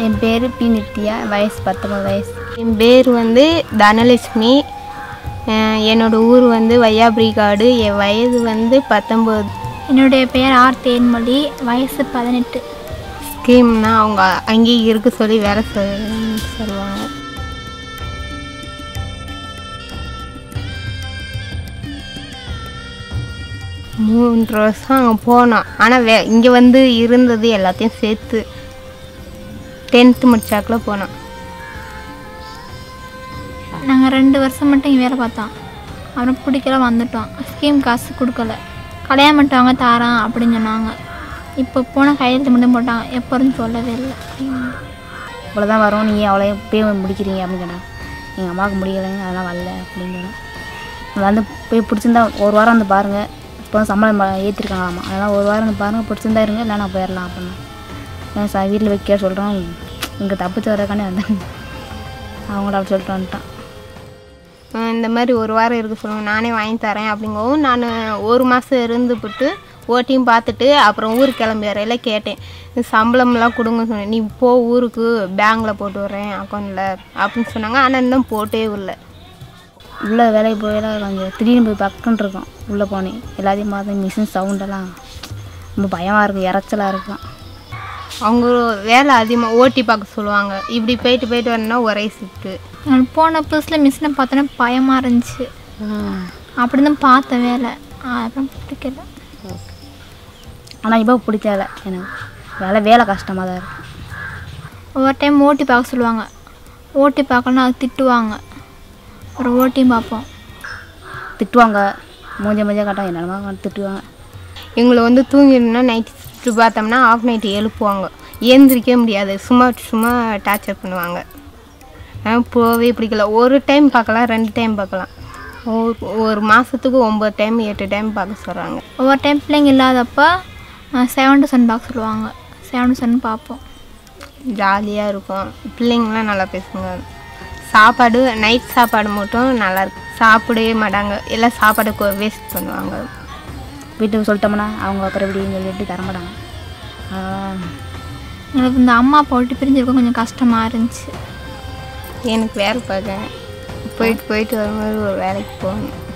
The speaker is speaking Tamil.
என் பேர் பி நித்யா வயசு பத்தொம்பது வயசு என் பேர் வந்து தனலட்சுமி அஹ் என்னோட ஊர் வந்து வையாபுரிக்காடு என் வயது வந்து பத்தொம்போது என்னுடைய பெயர் ஆர் தேன்மொழி வயசு பதினெட்டு ஸ்கீம்னா அவங்க அங்கேயே இருக்க சொல்லி வேலை சொல் சொல்லுவாங்க மூன்று வருஷம் அங்கே போனோம் ஆனால் வே இங்கே வந்து இருந்தது எல்லாத்தையும் சேர்த்து டென்த்து முடிச்சாக்குல போனோம் நாங்கள் ரெண்டு வருஷம் மட்டும் இங்கே வேலை பார்த்தோம் அப்புறம் பிடிக்கல வந்துட்டோம் ஸ்கீம் காசு கொடுக்கல கல்யாணம் பண்ணிட்டவங்க தாரான் அப்படின்னு சொன்னாங்க இப்போ போன கையெழுத்து மட்டும் போட்டாங்க எப்போன்னு சொல்லவே இல்லை இவ்வளோ தான் வரும் நீங்கள் அவ்வளோ போய் முடிக்கிறீங்க அப்படின்னு சொன்னாங்க எங்கள் அம்மாவுக்கு முடியலைங்க அதெல்லாம் வரல அப்படின்னு சொன்னேன் வந்து போய் பிடிச்சிருந்தா ஒரு வாரம் வந்து பாருங்கள் இப்போ சம்பளம் ஏற்றிருக்காங்களாமா அதனால் ஒரு வாரம் வந்து பாருங்கள் பிடிச்சிருந்தா இருங்க இல்லை நான் போயிடலாம் அப்படின்னு ஏன் சார் வீட்டில் வைக்க சொல்கிறோம் இங்கே தப்பிச்சு வரக்கானே வந்தேன் அவங்கள அப்படி சொல்லிட்டு வந்துட்டான் அஹ் இந்த மாதிரி ஒரு வாரம் இருக்க சொல்லுங்க நானே வாங்கி தரேன் அப்படிங்கவும் நான் ஒரு மாதம் இருந்துபிட்டு ஓட்டியும் பார்த்துட்டு அப்புறம் ஊருக்கு கிளம்பி வரையில கேட்டேன் இந்த சம்பளம்லாம் கொடுங்க சொன்னேன் நீ போ ஊருக்கு பேங்கில் போட்டு வரேன் அக்கௌண்ட்டில் அப்படின்னு சொன்னாங்க ஆனால் இன்னும் போட்டே இல்லை உள்ளே வேலைக்கு போயில கொஞ்சம் திடீர்னு போய் பக்கம்னு இருக்கும் உள்ளே போனேன் எல்லாத்தையும் பார்த்து மிஷின் சவுண்டெல்லாம் ரொம்ப பயமாக இருக்கும் இறச்சலாக இருக்கும் அவங்க வேலை அதிகமாக ஓட்டி பார்க்க சொல்லுவாங்க இப்படி போயிட்டு போயிட்டு வரணும்னா ஒரே ஷிஃப்ட்டு நான் போன புதுசில் மிஷினை பார்த்தோன்னா பயமாக இருந்துச்சு அப்படி தான் பார்த்த வேலை அப்புறம் பிடிக்கல ஆனால் இப்போ பிடிக்கல எனக்கு வேலை வேலை கஷ்டமாக தான் இருக்கும் ஒவ்வொரு டைம் ஓட்டி பார்க்க சொல்லுவாங்க ஓட்டி பார்க்கலன்னா அது திட்டுவாங்க அப்புறம் ஓட்டியும் பார்ப்போம் திட்டுவாங்க மூஞ்ச மூஞ்ச காட்டும் என்னென்னமோ திட்டுவாங்க எங்களை வந்து தூங்கிடணும்னா நைட் ஷிஃப்ட்டு பார்த்தோம்னா ஆஃப் நைட்டு எழுப்புவாங்க ஏந்திரிக்கவே முடியாது சும்மா சும்மா டார்ச்சர் பண்ணுவாங்க ஆனால் போகவே பிடிக்கல ஒரு டைம் பார்க்கலாம் ரெண்டு டைம் பார்க்கலாம் ஒரு ஒரு மாதத்துக்கு ஒம்பது டைம் எட்டு டைம் பார்க்க சொல்கிறாங்க ஒவ்வொரு டைம் பிள்ளைங்க இல்லாதப்போ செவன் டு செவன் பார்க்க சொல்லுவாங்க செவன் டு செவன் பார்ப்போம் ஜாலியாக இருக்கும் பிள்ளைங்களாம் நல்லா பேசுங்க சாப்பாடு நைட் சாப்பாடு மட்டும் நல்லா இருக்கு சாப்பிடவே மாட்டாங்க எல்லாம் சாப்பாடு வேஸ்ட் பண்ணுவாங்க வீட்டுக்கு சொல்லிட்டோம்னா அவங்க அப்புறம் இப்படின்னு சொல்லிட்டு தர மாட்டாங்க அதனால எனக்கு இந்த அம்மா அப்பா விட்டு பிரிஞ்சிருக்க கொஞ்சம் கஷ்டமாக இருந்துச்சு எனக்கு வேலை பார்க்க போயிட்டு போயிட்டு வரும்போது ஒரு வேலைக்கு போகணும்